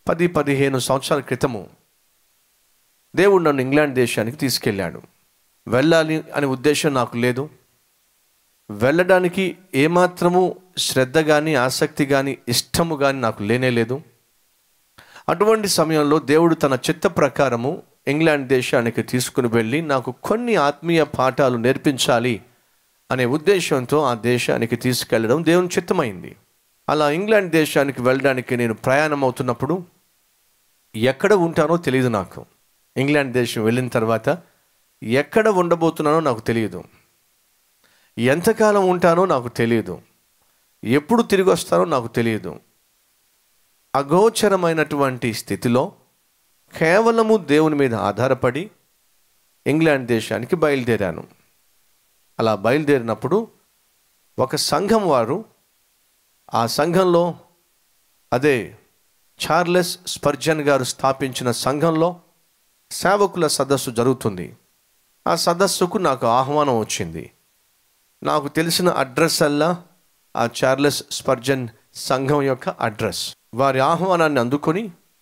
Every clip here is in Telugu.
పది పదిహేను సంవత్సరాల క్రితము దేవుడు నన్ను ఇంగ్లాండ్ దేశానికి తీసుకెళ్ళాడు వెళ్ళాలి అనే ఉద్దేశం నాకు లేదు వెళ్ళడానికి ఏమాత్రము శ్రద్ధ కానీ ఆసక్తి కానీ ఇష్టము కానీ నాకు లేనే లేదు అటువంటి సమయంలో దేవుడు తన చిత్త ప్రకారము ఇంగ్లాండ్ దేశానికి తీసుకుని వెళ్ళి నాకు కొన్ని ఆత్మీయ పాఠాలు నేర్పించాలి అనే ఉద్దేశంతో ఆ దేశానికి తీసుకెళ్ళడం దేవుని చిత్తమైంది అలా ఇంగ్లాండ్ దేశానికి వెళ్ళడానికి నేను ప్రయాణం అవుతున్నప్పుడు ఎక్కడ ఉంటానో తెలియదు నాకు ఇంగ్లాండ్ దేశం వెళ్ళిన తర్వాత ఎక్కడ ఉండబోతున్నానో నాకు తెలియదు ఎంతకాలం ఉంటానో నాకు తెలియదు ఎప్పుడు తిరిగి వస్తానో నాకు తెలియదు అగోచరమైనటువంటి స్థితిలో కేవలము దేవుని మీద ఆధారపడి ఇంగ్లాండ్ దేశానికి బయలుదేరాను అలా బయలుదేరినప్పుడు ఒక సంఘం వారు ఆ సంఘంలో అదే చార్లెస్ స్పర్జన్ గారు స్థాపించిన సంఘంలో సేవకుల సదస్సు జరుగుతుంది ఆ సదస్సుకు నాకు ఆహ్వానం వచ్చింది నాకు తెలిసిన అడ్రస్ అల్లా ఆ చార్లెస్ స్పర్జన్ సంఘం యొక్క అడ్రస్ వారి ఆహ్వానాన్ని అందుకొని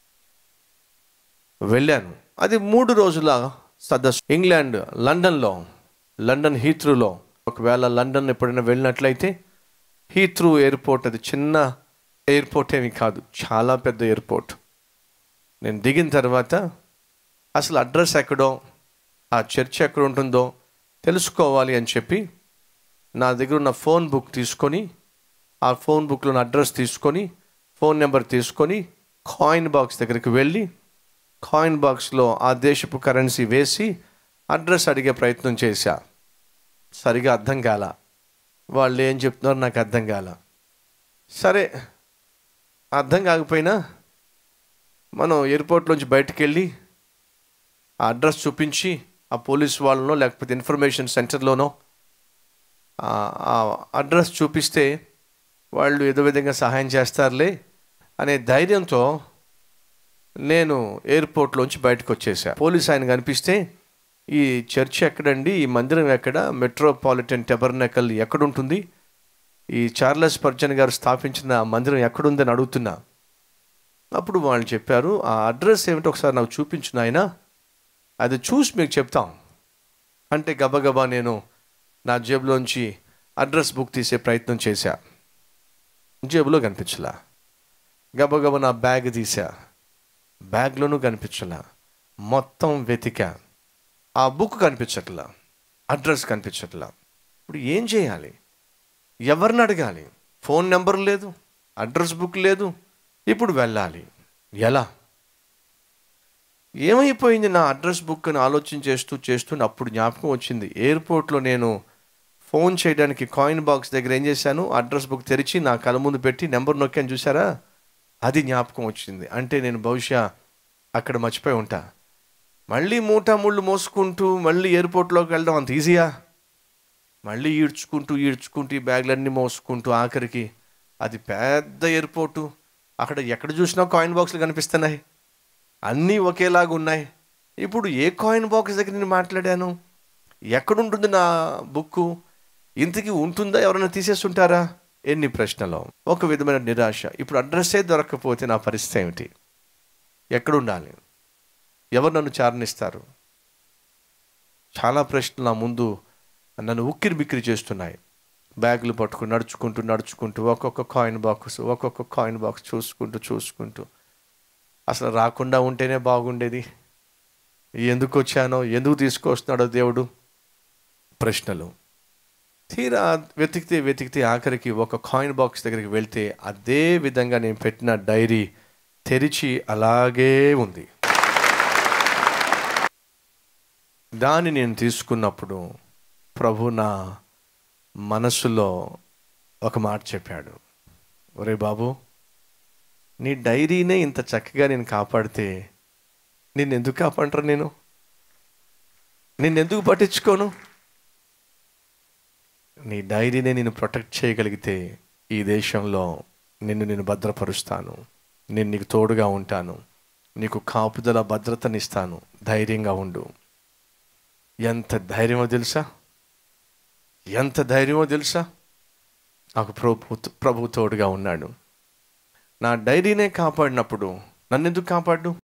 వెళ్ళాను అది మూడు రోజుల సదస్సు ఇంగ్లాండ్ లండన్లో లండన్ హీత్రూలో ఒకవేళ లండన్ ఎప్పుడైనా వెళ్ళినట్లయితే హీత్రూ ఎయిర్పోర్ట్ అది చిన్న ఎయిర్పోర్ట్ ఏమి కాదు చాలా పెద్ద ఎయిర్పోర్ట్ నేను దిగిన తర్వాత అసలు అడ్రస్ ఎక్కడో ఆ చర్చ్ ఎక్కడ ఉంటుందో తెలుసుకోవాలి అని చెప్పి నా దగ్గర ఉన్న ఫోన్ బుక్ తీసుకొని ఆ ఫోన్ బుక్లో ఉన్న అడ్రస్ తీసుకొని ఫోన్ నెంబర్ తీసుకొని కాయిన్ బాక్స్ దగ్గరికి వెళ్ళి కాయిన్ బాక్స్లో ఆ దేశపు కరెన్సీ వేసి అడ్రస్ అడిగే ప్రయత్నం చేశా సరిగా అర్థం కాల వాళ్ళు ఏం చెప్తున్నారో నాకు అర్థం కాల సరే అర్థం కాకపోయినా మనం ఎయిర్పోర్ట్లోంచి బయటకు వెళ్ళి ఆ అడ్రస్ చూపించి ఆ పోలీస్ వాళ్ళనో లేకపోతే ఇన్ఫర్మేషన్ సెంటర్లోనో ఆ ఆ అడ్రస్ చూపిస్తే వాళ్ళు ఏదో విధంగా సహాయం చేస్తారులే అనే ధైర్యంతో నేను ఎయిర్పోర్ట్లోంచి బయటకు వచ్చేసా పోలీస్ ఆయన కనిపిస్తే ఈ చర్చ్ ఎక్కడండి ఈ మందిరం ఎక్కడ మెట్రోపాలిటన్ టెబర్నకల్ ఎక్కడుంటుంది ఈ చార్లెస్ పర్జన్ గారు స్థాపించిన ఆ మందిరం ఎక్కడుందని అడుగుతున్నా అప్పుడు వాళ్ళు చెప్పారు ఆ అడ్రస్ ఏమిటో ఒకసారి నాకు చూపించు నాయనా అది చూసి మీకు చెప్తాం అంటే గబగబా నేను నా జేబులోంచి అడ్రస్ బుక్ తీసే ప్రయత్నం చేశా జేబులో కనిపించలా గబగబా నా బ్యాగ్ తీసా బ్యాగ్లోనూ కనిపించలా మొత్తం వెతికా ఆ బుక్ కనిపించట్లా అడ్రస్ కనిపించట్లా ఇప్పుడు ఏం చేయాలి ఎవరిని అడగాలి ఫోన్ నెంబర్ లేదు అడ్రస్ బుక్ లేదు ఇప్పుడు వెళ్ళాలి ఎలా ఏమైపోయింది నా అడ్రస్ బుక్ అని ఆలోచన చేస్తూ చేస్తూ అప్పుడు జ్ఞాపకం వచ్చింది ఎయిర్పోర్ట్లో నేను ఫోన్ చేయడానికి కాయిన్ బాక్స్ దగ్గర ఏం చేశాను అడ్రస్ బుక్ తెరిచి నా కళ్ళ ముందు పెట్టి నెంబర్ నొక్కాను చూసారా అది జ్ఞాపకం వచ్చింది అంటే నేను బహుశా అక్కడ మర్చిపోయి ఉంటా మళ్ళీ మూట ముళ్ళు మోసుకుంటూ మళ్ళీ ఎయిర్పోర్ట్లోకి వెళ్ళడం అంత ఈజీయా మళ్ళీ ఈడ్చుకుంటూ ఈడ్చుకుంటూ ఈ బ్యాగ్లన్నీ మోసుకుంటూ ఆఖరికి అది పెద్ద ఎయిర్పోర్టు అక్కడ ఎక్కడ చూసినా కాయిన్ బాక్స్లు కనిపిస్తున్నాయి అన్నీ ఒకేలాగా ఉన్నాయి ఇప్పుడు ఏ కాయిన్ బాక్స్ దగ్గర నేను మాట్లాడాను ఎక్కడుంటుంది నా బుక్కు ఇంతకీ ఉంటుందా ఎవరైనా తీసేస్తుంటారా ఎన్ని ప్రశ్నలు ఒక విధమైన నిరాశ ఇప్పుడు అడ్రస్సే దొరకకపోతే నా పరిస్థితి ఏమిటి ఎక్కడుండాలి ఎవరు నన్ను చారణిస్తారు చాలా ప్రశ్నలు నా ముందు నన్ను ఉక్కిరి బిక్కిరి చేస్తున్నాయి బ్యాగులు పట్టుకుని నడుచుకుంటూ నడుచుకుంటూ ఒక్కొక్క కాయిన్ బాక్స్ ఒక్కొక్క కాయిన్ బాక్స్ చూసుకుంటూ చూసుకుంటూ అసలు రాకుండా ఉంటేనే బాగుండేది ఎందుకు వచ్చానో ఎందుకు తీసుకొస్తున్నాడో దేవుడు ప్రశ్నలు తీరా వెతికితే వెతికితే ఆఖరికి ఒక కాయిన్ బాక్స్ దగ్గరికి వెళ్తే అదే విధంగా నేను పెట్టిన డైరీ తెరిచి అలాగే ఉంది దాన్ని నేను తీసుకున్నప్పుడు ప్రభు నా మనసులో ఒక మాట చెప్పాడు ఒరే బాబు నీ డైరీనే ఇంత చక్కగా నేను కాపాడితే నిన్ను ఎందుకు కాపాడరా నేను నిన్నెందుకు పట్టించుకోను నీ డైరీనే నేను ప్రొటెక్ట్ చేయగలిగితే ఈ దేశంలో నిన్ను నేను భద్రపరుస్తాను నేను నీకు తోడుగా ఉంటాను నీకు కాపుదల భద్రతనిస్తాను ధైర్యంగా ఉండు ఎంత ధైర్యమో తెలుసా ఎంత ధైర్యమో తెలుసా నాకు ప్రభు ప్రభు తోడుగా ఉన్నాడు నా డైరీనే కాపాడినప్పుడు నన్ను ఎందుకు కాపాడు